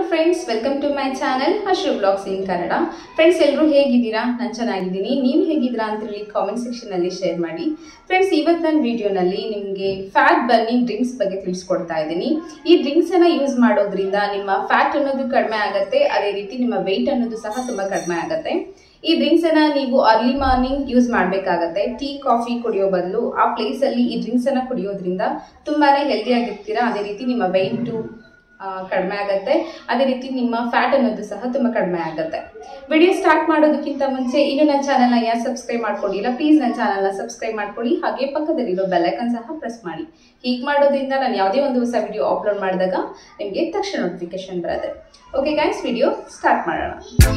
friends welcome to my channel Ashru blogs in Kannada friends ಎಲ್ಲರೂ ಹೇಗಿದ್ದೀರಾ ನಾನು ಚೆನ್ನಾಗಿದ್ದೀನಿ ನೀವು ಹೇಗಿದ್ದೀರಾ ಅಂತ ಹೇಳಿ ಕಾಮೆಂಟ್ ಸೆಕ್ಷನಲ್ಲಿ ಶೇರ್ ಮಾಡಿ ಫ್ರೆಂಡ್ಸ್ ಇವತ್ತು ನನ್ನ ವಿಡಿಯೋನಲ್ಲಿ ನಿಮಗೆ ಫ್ಯಾಟ್ ಬರ್ನಿಂಗ್ ಡ್ರಿಂಕ್ಸ್ ಬಗ್ಗೆ ತಿಳಿಸ್ಕೊಡ್ತಾ ಇದ್ದೀನಿ ಈ ಡ್ರಿಂಕ್ಸನ್ನು ಯೂಸ್ ಮಾಡೋದ್ರಿಂದ ನಿಮ್ಮ ಫ್ಯಾಟ್ ಅನ್ನೋದು ಕಡಿಮೆ ಆಗುತ್ತೆ ಅದೇ ರೀತಿ ನಿಮ್ಮ ವೆಯ್ಟ್ ಅನ್ನೋದು ಸಹ ತುಂಬ ಕಡಿಮೆ ಆಗುತ್ತೆ ಈ ಡ್ರಿಂಕ್ಸ್ ಅನ್ನ ನೀವು ಅರ್ಲಿ ಮಾರ್ನಿಂಗ್ ಯೂಸ್ ಮಾಡಬೇಕಾಗತ್ತೆ ಟೀ ಕಾಫಿ ಕುಡಿಯೋ ಬದಲು ಆ ಪ್ಲೇಸ್ ಅಲ್ಲಿ ಈ ಡ್ರಿಂಕ್ಸ್ ಅನ್ನ ಕುಡಿಯೋದ್ರಿಂದ ತುಂಬಾನೇ ಹೆಲ್ದಿ ಆಗಿರ್ತೀರಾ ಅದೇ ರೀತಿ ನಿಮ್ಮ ವೆಯ್ಟು ಕಡಿಮೆ ಆಗುತ್ತೆ ಅದೇ ರೀತಿ ನಿಮ್ಮ ಫ್ಯಾಟ್ ಅನ್ನೋದು ಸಹ ತುಂಬಾ ಕಡಿಮೆ ಆಗುತ್ತೆ ವಿಡಿಯೋ ಸ್ಟಾರ್ಟ್ ಮಾಡೋದಕ್ಕಿಂತ ಮುಂಚೆ ಇನ್ನು ನನ್ನ ಚಾನಲ್ನ ಯಾರು ಸಬ್ಸ್ಕ್ರೈಬ್ ಮಾಡ್ಕೊಂಡಿಲ್ಲ ಪ್ಲೀಸ್ ನನ್ನ ಚಾನಲ್ನ ಸಬ್ಸ್ಕ್ರೈಬ್ ಮಾಡ್ಕೊಳ್ಳಿ ಹಾಗೆ ಪಕ್ಕದಲ್ಲಿರೋ ಬೆಲ್ಲೈಕನ್ ಸಹ ಪ್ರೆಸ್ ಮಾಡಿ ಹೀಗೆ ಮಾಡೋದ್ರಿಂದ ನಾನು ಯಾವುದೇ ಒಂದು ಹೊಸ ವಿಡಿಯೋ ಅಪ್ಲೋಡ್ ಮಾಡಿದಾಗ ನಿಮಗೆ ತಕ್ಷಣ ನೋಟಿಫಿಕೇಶನ್ ಬರುತ್ತೆ ಓಕೆ ಗೈಸ್ ವಿಡಿಯೋ ಸ್ಟಾರ್ಟ್ ಮಾಡೋಣ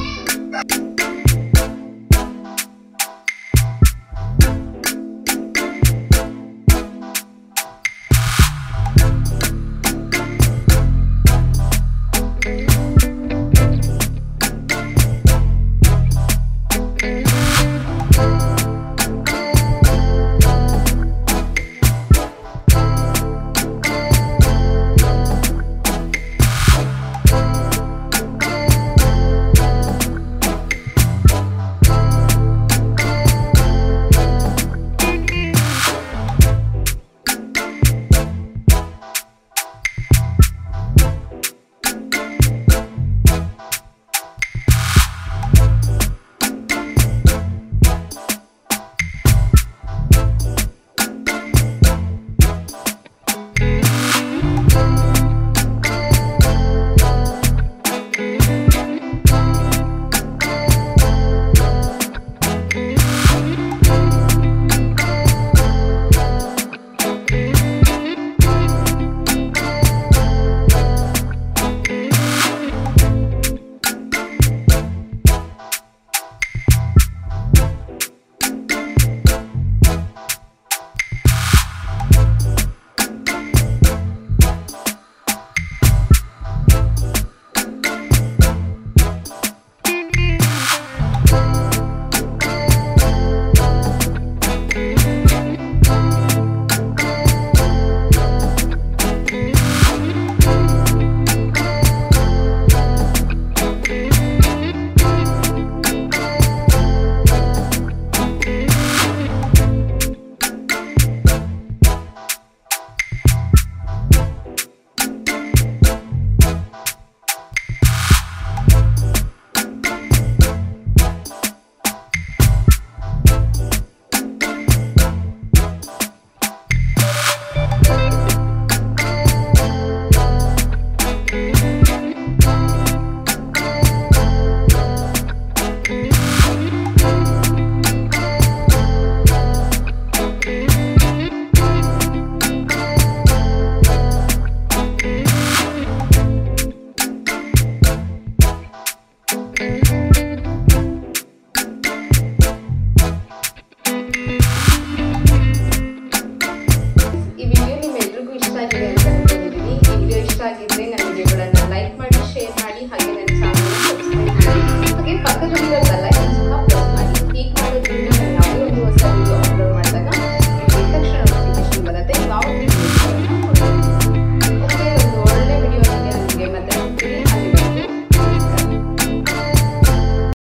ಈ ವಿಡಿಯೋ ನಿಮ್ಮೆಲ್ರಿಗೂ ಇಷ್ಟ ಆಗಿದೆ ಅಂತ ಅನ್ಕೊಂಡಿದ್ದೀನಿ ಈ ವಿಡಿಯೋ ಇಷ್ಟ ಆಗಿದ್ರೆ ನನ್ನ ವಿಡಿಯೋಗಳನ್ನ ಲೈಕ್ ಮಾಡಿ ಶೇರ್ ಮಾಡಿ ಹಾಗೆ ನನ್ನ ಚಾನಲ್ನ ಸಬ್ಸ್ಕ್ರೈಬ್ ಮಾಡಿ ಹಾಗೆ ಪಕ್ಕದಲ್ಲಿರೋ ಬೆಲ್ಲೈಕನ್ ಸಹ ಪ್ರೆಸ್ ಮಾಡಿ ಹೀಗೆ ಮಾಡೋದ್ರಿಂದ ನಾನು ಯಾವುದೇ ಒಂದು ಹೊಸ ವಿಡಿಯೋ